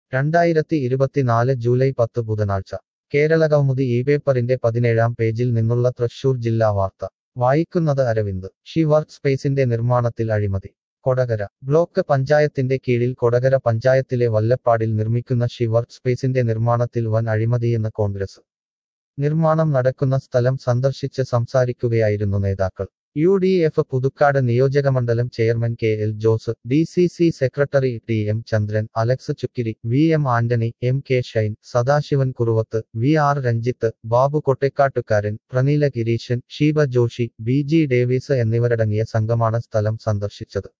രണ്ടായിരത്തി ഇരുപത്തിനാല് ജൂലൈ പത്ത് ബുധനാഴ്ച കേരള കൗമുദി ഈ പേപ്പറിന്റെ പതിനേഴാം പേജിൽ നിന്നുള്ള തൃശൂർ ജില്ലാ വാർത്ത വായിക്കുന്നത് അരവിന്ദ് ഷി വർക്ക് സ്പേസിന്റെ നിർമ്മാണത്തിൽ അഴിമതി കൊടകര ബ്ലോക്ക് പഞ്ചായത്തിന്റെ കീഴിൽ കൊടകര പഞ്ചായത്തിലെ വല്ലപ്പാടിൽ നിർമ്മിക്കുന്ന ഷി വർക്ക് സ്പേസിന്റെ നിർമ്മാണത്തിൽ വൻ അഴിമതിയെന്ന് കോൺഗ്രസ് നിർമ്മാണം നടക്കുന്ന സ്ഥലം സന്ദർശിച്ച് സംസാരിക്കുകയായിരുന്നു നേതാക്കൾ യു ഡി എഫ് പുതുക്കാട് നിയോജകമണ്ഡലം chairman K L Jose D C C secretary T M Chandran Alex Chukkiri V M Antony M K Shine Sadasivan Kuruvath V R Ranjith Babu Kottekkattukaran Praneela Gireeshan Sheeba Joshi B G Davis എന്നിവരടങ്ങിയ സംഘമാണ് സ്ഥലം സന്ദർശിച്ചത്